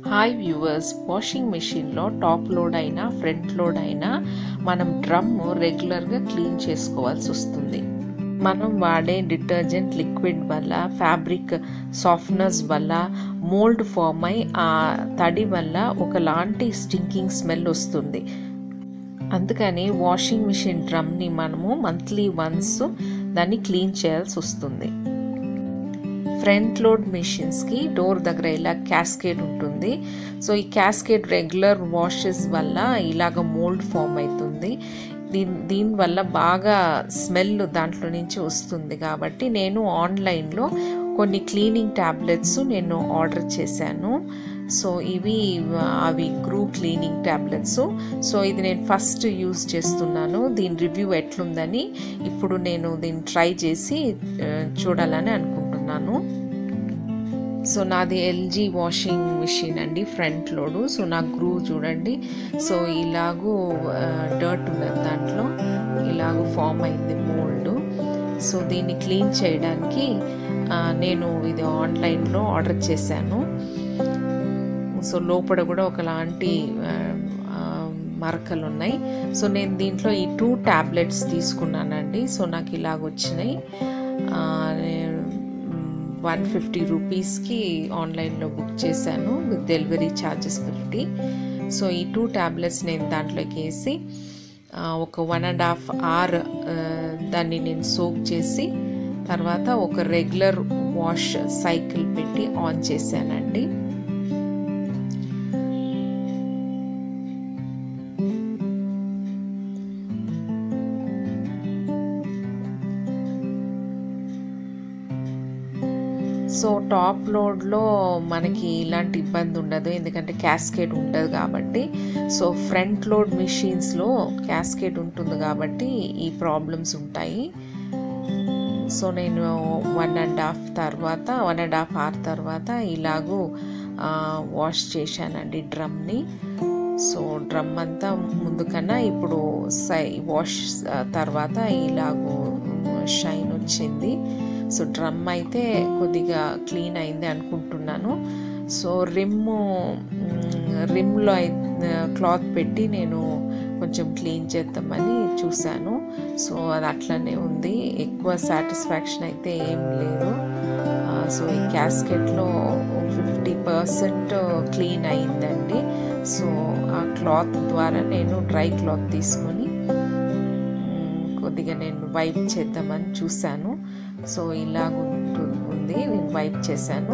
hi viewers washing మెషిన్లో top load అయినా front load అయినా మనం డ్రమ్ రెగ్యులర్గా క్లీన్ చేసుకోవాల్సి వస్తుంది మనం వాడే డిటర్జెంట్ లిక్విడ్ వల్ల ఫ్యాబ్రిక్ సాఫ్ట్నర్స్ వల్ల మోల్డ్ ఫామ్ అయి ఆ తడి వల్ల ఒకలాంటి స్టింకింగ్ స్మెల్ వస్తుంది అందుకని వాషింగ్ మిషన్ డ్రమ్ని మనము మంత్లీ వన్స్ దాన్ని క్లీన్ చేయాల్సి వస్తుంది ఫ్రంట్ లోడ్ మెషిన్స్కి డోర్ దగ్గర ఇలా క్యాస్కేడ్ ఉంటుంది సో ఈ క్యాస్కేడ్ రెగ్యులర్ వాషెస్ వల్ల ఇలాగ మోల్డ్ ఫామ్ అవుతుంది దీని దీనివల్ల బాగా స్మెల్ దాంట్లో నుంచి వస్తుంది కాబట్టి నేను ఆన్లైన్లో కొన్ని క్లీనింగ్ ట్యాబ్లెట్స్ నేను ఆర్డర్ చేశాను సో ఇవి అవి గ్రూ క్లీనింగ్ ట్యాబ్లెట్స్ సో ఇది నేను ఫస్ట్ యూజ్ చేస్తున్నాను దీని రివ్యూ ఎట్లుందని ఇప్పుడు నేను దీన్ని ట్రై చేసి చూడాలని అనుకుంటున్నాను సో నాది ఎల్జీ వాషింగ్ మిషన్ అండి ఫ్రంట్ లోడు సో నా గ్రూ చూడండి సో ఇలాగూ డర్ట్ ఉన్నది దాంట్లో ఇలాగూ ఫామ్ అయింది మోల్డ్ సో దీన్ని క్లీన్ చేయడానికి నేను ఇది ఆన్లైన్లో ఆర్డర్ చేశాను సో లోపల కూడా ఒకలాంటి మరకలు ఉన్నాయి సో నేను దీంట్లో ఈ టూ ట్యాబ్లెట్స్ తీసుకున్నానండి సో నాకు ఇలాగ వచ్చినాయి వన్ ఫిఫ్టీ రూపీస్కి ఆన్లైన్లో బుక్ చేశాను with delivery charges fifty so ఈ టూ ట్యాబ్లెట్స్ నేను దాంట్లోకి వేసి ఒక వన్ అండ్ హాఫ్ అవర్ దాన్ని నేను సోక్ చేసి తర్వాత ఒక రెగ్యులర్ వాష్ సైకిల్ పెట్టి ఆన్ చేశానండి సో టాప్ లోడ్లో మనకి ఇలాంటి ఇబ్బంది ఉండదు ఎందుకంటే క్యాస్కేట్ ఉండదు కాబట్టి సో ఫ్రంట్ లోడ్ మిషన్స్లో క్యాస్కేట్ ఉంటుంది కాబట్టి ఈ ప్రాబ్లమ్స్ ఉంటాయి సో నేను వన్ అండ్ హాఫ్ తర్వాత వన్ అండ్ హాఫ్ అవర్ తర్వాత ఇలాగూ వాష్ చేశానండి డ్రమ్ని సో డ్రమ్ అంతా ముందు కన్నా ఇప్పుడు సై వాష్ తర్వాత ఇలాగూ షైన్ వచ్చింది సో డ్రమ్ అయితే కొద్దిగా క్లీన్ అయింది అనుకుంటున్నాను సో రిమ్ రిమ్లో క్లాత్ పెట్టి నేను కొంచెం క్లీన్ చేద్దామని చూశాను సో అది అట్లనే ఉంది ఎక్కువ సాటిస్ఫాక్షన్ అయితే ఏం లేదు సో ఈ క్యాస్కెట్లో ఫిఫ్టీ పర్సెంట్ క్లీన్ అయిందండి సో ఆ క్లాత్ ద్వారా నేను డ్రై క్లాత్ తీసుకొని కొద్దిగా నేను వైప్ చేద్దామని చూశాను సో ఇలాగ ఉంది నేను వైప్ చేశాను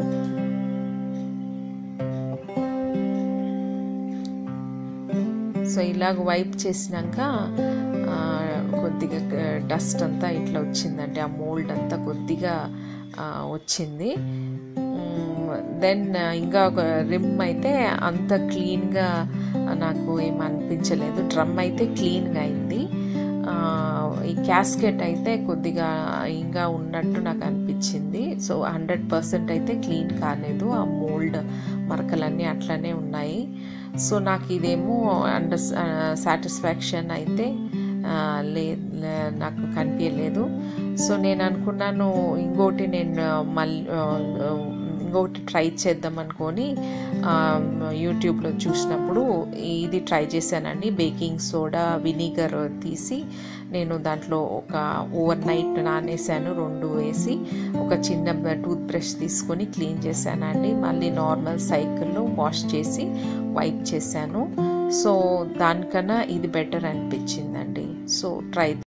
సో ఇలాగ వైప్ చేసినాక కొద్దిగా డస్ట్ అంతా ఇట్లా వచ్చిందండి ఆ మోల్డ్ అంతా కొద్దిగా వచ్చింది దెన్ ఇంకా రిమ్ అయితే అంత క్లీన్గా నాకు ఏం అనిపించలేదు డ్రమ్ అయితే క్లీన్గా అయింది ఈ క్యాస్కెట్ అయితే కొద్దిగా ఇంకా ఉన్నట్టు నాకు అనిపించింది సో హండ్రెడ్ పర్సెంట్ అయితే క్లీన్ కాలేదు ఆ మోల్డ్ మరకలన్నీ అట్లనే ఉన్నాయి సో నాకు ఇదేమో అండర్ సాటిస్ఫాక్షన్ అయితే లే నాకు కనిపించలేదు సో నేను అనుకున్నాను ఇంకోటి నేను మళ్ళీ ఇంకొకటి ట్రై చేద్దాం అనుకొని యూట్యూబ్లో చూసినప్పుడు ఇది ట్రై చేశానండి బేకింగ్ సోడా వినిగర్ తీసి నేను దాంట్లో ఒక ఓవర్ నైట్ నానేసాను రెండు వేసి ఒక చిన్న టూత్ బ్రష్ తీసుకొని క్లీన్ చేశానండి మళ్ళీ నార్మల్ సైకిల్లో వాష్ చేసి వైప్ చేశాను సో దానికన్నా ఇది బెటర్ అనిపించిందండి సో ట్రై